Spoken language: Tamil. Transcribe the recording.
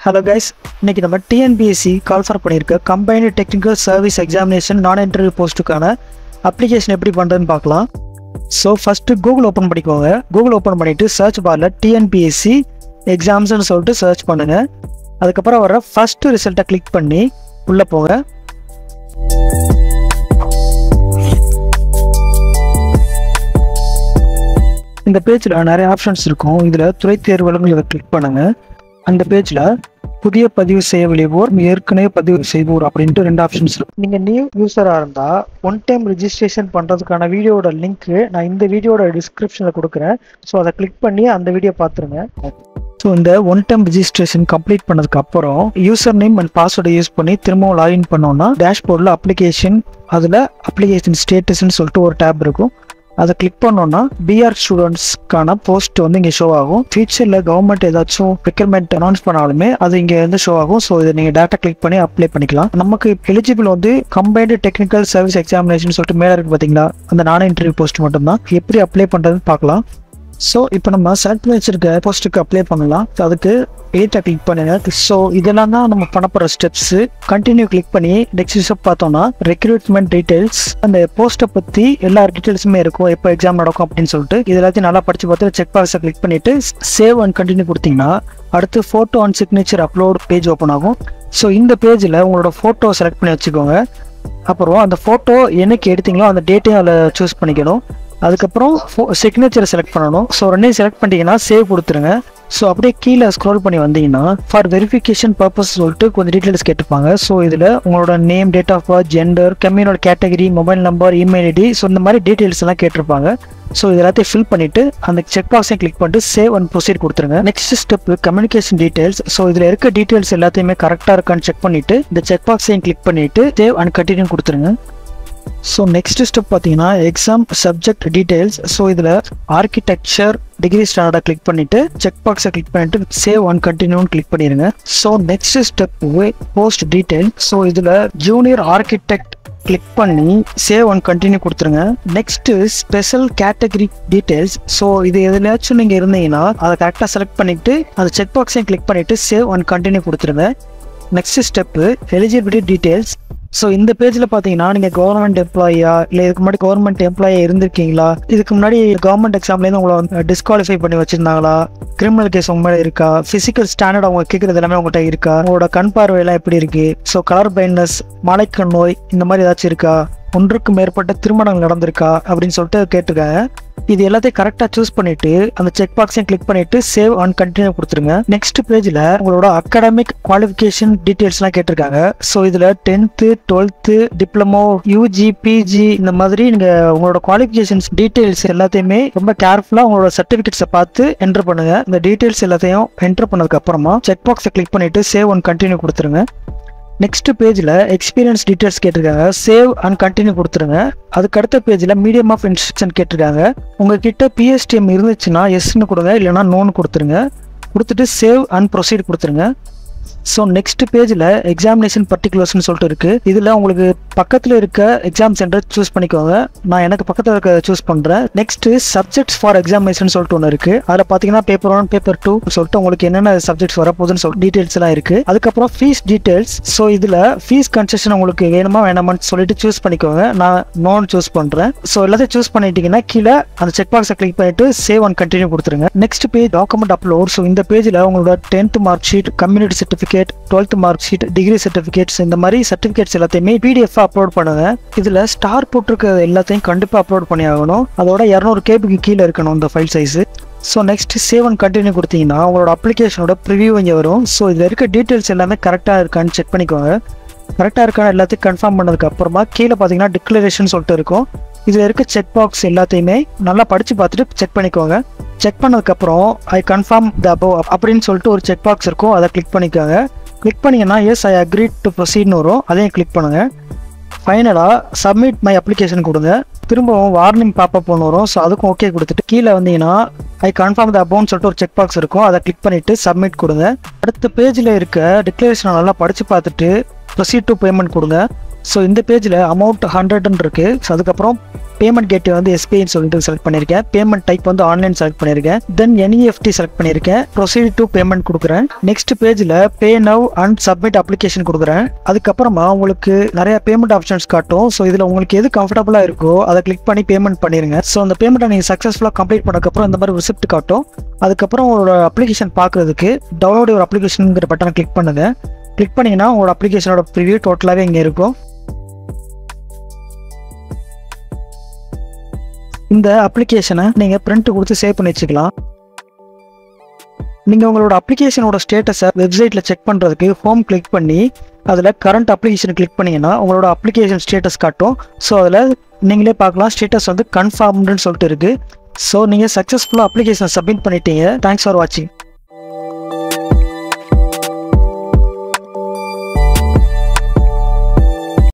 ஹலோ கைஸ் இன்னைக்கு நம்ம டிஎன்பிஎஸ்சி கால்ஃபர் பண்ணியிருக்க combined technical service examination non interview போஸ்ட்டுக்கான அப்ளிகேஷன் எப்படி பண்ணுறதுன்னு பார்க்கலாம் ஸோ ஃபஸ்ட்டு கூகுள் ஓப்பன் பண்ணிக்கோங்க கூகுள் ஓப்பன் பண்ணிவிட்டு சர்ச் பாரில் டிஎன்பிஎஸ்சி எக்ஸாம்ஸ்னு சொல்லிட்டு சர்ச் பண்ணுங்கள் அதுக்கப்புறம் வர ஃபஸ்ட்டு ரிசல்ட்டை கிளிக் பண்ணி உள்ளே போங்க இந்த பேஜில் நிறைய ஆப்ஷன்ஸ் இருக்கும் இதில் துறை தேர்வுகளும் இதை கிளிக் பண்ணுங்கள் அந்த பேஜில் புதிய பதிவு செய்ய விளைவோர் ஏற்கனவே பதிவு செய்வோர் அப்படின்ட்டு ரெண்டு ஆப்ஷன்ஸ் இருக்கு நீங்கள் நியூ யூஸராக இருந்தால் ஒன் டைம் ரிஜிஸ்ட்ரேஷன் பண்ணுறதுக்கான வீடியோட லிங்க்கு நான் இந்த வீடியோட டிஸ்கிரிப்ஷனில் கொடுக்குறேன் ஸோ அதை கிளிக் பண்ணி அந்த வீடியோ பார்த்துருங்க ஸோ இந்த ஒன் டைம் ரிஜிஸ்ட்ரேஷன் கம்ப்ளீட் பண்ணதுக்கு அப்புறம் யூசர் நேம் அண்ட் பாஸ்வேர்டை யூஸ் பண்ணி திரும்பவும் லாகின் பண்ணோம்னா டேஷ்போர்டில் அப்ளிகேஷன் அதில் அப்ளிகேஷன் ஸ்டேட்டஸ்ன்னு சொல்லிட்டு ஒரு டேப் இருக்கும் அதை கிளிக் பண்ணோம்னா பிஆர் ஸ்டூடெண்ட்ஸ்க்கான போஸ்ட் வந்து இங்கே ஷோ ஆகும் ஃபியூச்சரில் கவர்மெண்ட் ஏதாச்சும் ரெக்யர்மெண்ட் அனௌன்ஸ் பண்ணாலுமே அது இங்கே வந்து ஷோ ஆகும் ஸோ இதை நீங்கள் டேட்டா கிளிக் பண்ணி அப்ளை பண்ணிக்கலாம் நமக்கு எலிஜிபிள் வந்து கம்பைன்டு டெக்னிக்கல் சர்வீஸ் எக்ஸாமினேஷன் சொல்லிட்டு மேலே இருக்கு பார்த்தீங்களா அந்த நான் இன்டர்வியூ போஸ்ட் மட்டும்தான் எப்படி அப்ளை பண்ணுறதுன்னு பார்க்கலாம் ஸோ இப்போ நம்ம செலக்ட் பண்ணி வச்சிருக்க போஸ்ட்டுக்கு அப்ளை பண்ணலாம் So, அதுக்கு எயிட்டை கிளிக் பண்ணுங்க ஸோ இதெல்லாம் தான் நம்ம பண்ண போகிற ஸ்டெப்ஸு கண்டினியூ கிளிக் பண்ணி நெக்ஸ்ட் ஸ்டெப் பார்த்தோம்னா ரெக்ரூட்மெண்ட் டீடைல்ஸ் அந்த போஸ்ட்டை பற்றி எல்லா டீட்டெயில்ஸுமே இருக்கும் எப்போ எக்ஸாம் நடக்கும் அப்படின்னு சொல்லிட்டு இது எல்லாத்தையும் நல்லா படித்து பார்த்து செக் பாக்ஸை கிளிக் பண்ணிவிட்டு சேவ் அண்ட் கண்டினியூ கொடுத்தீங்கன்னா அடுத்து photo and signature upload page open ஆகும் ஸோ இந்த பேஜில் உங்களோட ஃபோட்டோ செலக்ட் பண்ணி வச்சுக்கோங்க அப்புறம் அந்த ஃபோட்டோ என்னைக்கு எடுத்தீங்களோ அந்த டேட்டையும் அதில் சூஸ் பண்ணிக்கணும் அதுக்கப்புறம் சிக்னேச்சரை செலக்ட் பண்ணணும் ஸோ ரெண்டையும் செலக்ட் பண்ணிட்டீங்கன்னா சேவ் கொடுத்துருங்க ஸோ அப்படியே கீழே ஸ்க்ரோல் பண்ணி வந்தீங்கன்னா ஃபார் வெரிஃபிகேஷன் பர்பஸ் சொல்லிட்டு கொஞ்சம் டீட்டெயில்ஸ் கேட்டிருப்பாங்க ஸோ இதில் உங்களோட name date of birth gender கம்யூனோட category mobile number email ID so இந்த மாதிரி டீட்டெயில்ஸ் எல்லாம் கேட்டிருப்பாங்க ஸோ இது எல்லாத்தையும் ஃபில் பண்ணிட்டு அந்த செக் பாக்ஸையும் கிளிக் பண்ணிட்டு சேவ் அண்ட் ப்ரொசீட் கொடுத்துருங்க next step communication details so இதில் இருக்க டீடைல்ஸ் எல்லாத்தையுமே கரெக்டாக இருக்கான்னு செக் பண்ணிட்டு இந்த செக் பாக்ஸையும் கிளிக் பண்ணிட்டு சேவ் அண்ட் கண்டினியூ கொடுத்துருங்க ஸோ நெக்ஸ்ட் ஸ்டெப் பார்த்தீங்கன்னா எக்ஸாம் சப்ஜெக்ட் டீடைல்ஸ் ஸோ இதில் ஆர்கிடெக்சர் டிகிரி ஸ்டாண்டர்டை கிளிக் பண்ணிட்டு செக் பாக்ஸை கிளிக் பண்ணிட்டு சேவ் அண்ட் கண்டினியூன்னு கிளிக் பண்ணிடுங்க so next step post detail so இதில் ஜூனியர் ஆர்கிடெக்ட் கிளிக் பண்ணி சேவ் அண்ட் கண்டினியூ கொடுத்துருங்க next special category details so இது எதுலையாச்சும் நீங்கள் இருந்தீங்கன்னா அதை கரெக்டாக செலக்ட் பண்ணிட்டு அந்த செக் பாக்ஸையும் கிளிக் பண்ணிட்டு சேவ் அண்ட் கண்டினியூ கொடுத்துருங்க next step eligibility details so இந்த பேஜில் பார்த்தீங்கன்னா நீங்கள் கவர்மெண்ட் எம்ப்ளாயியா இல்லை இதுக்கு முன்னாடி கவர்மெண்ட் எம்ப்ளாயா இருந்திருக்கீங்களா இதுக்கு முன்னாடி கவர்மெண்ட் எக்ஸாம்லேருந்து உங்களை டிஸ்குவாலிஃபை பண்ணி வச்சிருந்தாங்களா கிரிமினல் கேஸ் உங்க மேலே இருக்கா ஃபிசிக்கல் ஸ்டாண்டர்ட் அவங்க கேட்குறது எல்லாமே உங்கள்கிட்ட இருக்கா உங்களோட கண் பார்வையெல்லாம் எப்படி இருக்கு ஸோ கலர் பிளைண்ட்னஸ் மலைக்கண் நோய் இந்த மாதிரி ஏதாச்சும் இருக்கா ஒன்றுக்கு மேற்பட்ட திருமணங்கள் நடந்திருக்கா அப்படின்னு சொல்லிட்டு கேட்டிருக்காங்க இது எல்லாத்தையும் கரெக்டாக சூஸ் பண்ணிட்டு அந்த செக் பாக்ஸையும் கிளிக் பண்ணிட்டு சேவ் அண்ட் கண்டினியூ கொடுத்துருங்க நெக்ஸ்ட் பேஜில் உங்களோட அகாடமிக் குவாலிஃபிகேஷன் டீட்டெயில்ஸ்லாம் கேட்டிருக்காங்க ஸோ இதில் tenth twelfth diploma UG PG இந்த மாதிரி நீங்கள் உங்களோட குவாலிஃபிகேஷன்ஸ் டீட்டெயில்ஸ் எல்லாத்தையுமே ரொம்ப கேர்ஃபுல்லாக உங்களோட சர்டிஃபிகேட்ஸை பார்த்து என்டர் பண்ணுங்க இந்த டீட்டெயில்ஸ் எல்லாத்தையும் என்டர் பண்ணதுக்கு அப்புறமா செக் பாக்ஸை கிளிக் பண்ணிட்டு சேவ் அண்ட் கண்டினியூ கொடுத்துருங்க நெக்ஸ்ட் பேஜில் எக்ஸ்பீரியன்ஸ் டீட்டெயில்ஸ் கேட்டிருக்காங்க சேவ் அண்ட் கண்டினியூ கொடுத்துருங்க அதுக்கு அடுத்த பேஜில் மீடியம் ஆஃப் இன்ஸ்ட்ரக்ஷன் கேட்டிருக்காங்க உங்ககிட்ட பிஎஸ்டிஎம் இருந்துச்சுன்னா எஸ்ன்னு கொடுங்க இல்லைனா நோன்னு கொடுத்துருங்க கொடுத்துட்டு சேவ் அண்ட் ப்ரொசீட் கொடுத்துருங்க ஸோ நெக்ஸ்ட் பேஜில் எக்ஸாமினேஷன் பர்டிகுலர்ஸ்னு சொல்லிட்டு இருக்குது இதில் உங்களுக்கு பக்கத்தில் இருக்க எக்ஸாம் சென்டர் சூஸ் பண்ணிக்கோங்க நான் எனக்கு பக்கத்தில் இருக்க சூஸ் பண்ணுறேன் நெக்ஸ்ட் சப்ஜெக்ட்ஸ் ஃபார் எக்ஸாமினேஷன் சொல்லிட்டு ஒன்று இருக்குது அதில் பார்த்தீங்கன்னா பேப்பர் ஒன் பேப்பர் டூ சொல்லிட்டு உங்களுக்கு என்னென்ன சப்ஜெக்ட்ஸ் வரப்போகுதுன்னு சொல்லிட்டு டீட்டெயில்ஸ் எல்லாம் இருக்குது அதுக்கப்புறம் ஃபீஸ் டீட்டெயில்ஸ் ஸோ இதில் ஃபீஸ் கன்செஷன் உங்களுக்கு வேணுமா வேணாமான்னு சொல்லிட்டு சூஸ் பண்ணிக்கோங்க நான் நோன் சூஸ் பண்ணுறேன் ஸோ எல்லாத்தையும் சூஸ் பண்ணிட்டீங்கன்னா கீழே அந்த செக் பாக்ஸை கிளிக் பண்ணிட்டு சேவ் அண்ட் கண்டினியூ கொடுத்துருங்க next page document upload so இந்த பேஜில் உங்களோட tenth mark sheet community certificate twelfth mark sheet degree certificates இந்த மாதிரி சர்டிஃபிகேட்ஸ் எல்லாத்தையுமே பிடிஎஃப் அப்லோட் பண்ணுங்க இதில் ஸ்டார் போட்டிருக்க எல்லாத்தையும் கண்டிப்பாக அப்லோட் பண்ணி ஆகணும் அதோட இரநூறு கேபிக்கு கீழே இருக்கணும் இந்த file size so next save and continue கொடுத்தீங்கன்னா உங்களோட அப்ளிகேஷனோட ப்ரிவியூ இங்கே வரும் ஸோ இதில் இருக்க டீட்டெயில்ஸ் எல்லாமே கரெக்டாக இருக்கான்னு செக் பண்ணிக்கோங்க கரெக்டாக இருக்கான்னு எல்லாத்தையும் கன்ஃபார்ம் பண்ணதுக்கு அப்புறமா கீழே பார்த்தீங்கன்னா டிக்ளரேஷன் சொல்லிட்டு இருக்கும் இதில் இருக்க செக் பாக்ஸ் எல்லாத்தையுமே நல்லா படித்து பார்த்துட்டு செக் பண்ணிக்கோங்க செக் பண்ணதுக்கப்புறம் ஐ கன்ஃபார்ம் த அபவ் அப்படின்னு சொல்லிட்டு ஒரு செக் பாக்ஸ் இருக்கும் அதை கிளிக் பண்ணிக்கோங்க கிளிக் பண்ணிங்கன்னா எஸ் ஐ அக்ரி டு ப்ரொசீட்னு வரும் அதையும் கிளிக் பண்ணுங்கள் ஃபைனலாக சப்மிட் மை அப்ளிகேஷன் கொடுங்க திரும்பவும் வார்னிங் பாப்பப் ஒன்று வரும் ஸோ அதுக்கும் ஓகே கொடுத்துட்டு கீழே வந்தீங்கன்னா ஐ கன்ஃபார்ம் த அபவுண்ட் சொல்லிட்டு ஒரு செக் பாக்ஸ் இருக்கும் அதை கிளிக் பண்ணிவிட்டு சப்மிட் கொடுங்க அடுத்த பேஜில் இருக்க டிக்ளரேஷனை நல்லா படித்து பார்த்துட்டு ப்ரொசீட் டு பேமெண்ட் கொடுங்க ஸோ இந்த பேஜில் அமௌண்ட் ஹண்ட்ரட்னு இருக்குது ஸோ அதுக்கப்புறம் பேமெண்ட் கேட்வே வந்து எஸ்பிஐன்னு சொல்லிட்டு செலக்ட் பண்ணியிருக்கேன் பேமெண்ட் டைப் வந்து ஆன்லைன் செலக்ட் பண்ணியிருக்கேன் தென் என்இஎஃப்டி செலக்ட் பண்ணியிருக்கேன் ப்ரொசீட் டு பேமெண்ட் கொடுக்குறேன் நெக்ஸ்ட் பேஜில் pay now and submit application கொடுக்குறேன் அதுக்கப்புறமா உங்களுக்கு நிறைய பேமெண்ட் ஆப்ஷன்ஸ் காட்டும் ஸோ இதில் உங்களுக்கு எது கம்ஃபர்டபுளாக இருக்கோ அதை கிளிக் பண்ணி பேமெண்ட் பண்ணிடுங்க ஸோ அந்த பேமெண்ட்டை நீங்கள் சக்ஸஸ்ஃபுல்லாக கம்ப்ளீட் பண்ணதுக்கப்புறம் இந்த மாதிரி ரிசிப்ட் காட்டும் அதுக்கப்புறம் உங்களோட அப்ளிகேஷன் பார்க்குறதுக்கு டவுன்லோட் ஒரு அப்ளிகேஷனுங்கிற பட்டனை கிளிக் பண்ணுங்க கிளிக் பண்ணீங்கன்னா உங்களோட அப்ளிகேஷனோட ப்ரிவியூ டோட்டலாகவே இங்கே இருக்கும் இந்த அப்ளிகேஷனை நீங்கள் பிரிண்ட் கொடுத்து சேவ் பண்ணி வச்சுக்கலாம் நீங்கள் உங்களோட அப்ளிகேஷனோட ஸ்டேட்டஸை வெப்சைட்டில் செக் பண்ணுறதுக்கு ஹோம் கிளிக் பண்ணி அதில் கரண்ட் அப்ளிகேஷன் கிளிக் பண்ணீங்கன்னா உங்களோட அப்ளிகேஷன் ஸ்டேட்டஸ் காட்டும் ஸோ அதில் நீங்களே பார்க்கலாம் ஸ்டேட்டஸ் வந்து கன்ஃபார்ம்டுன்னு சொல்லிட்டு இருக்குது ஸோ நீங்கள் சக்ஸஸ்ஃபுல்லாக அப்ளிகேஷனை சப்மிட் பண்ணிட்டீங்க தேங்க்ஸ் ஃபார் வாட்சிங்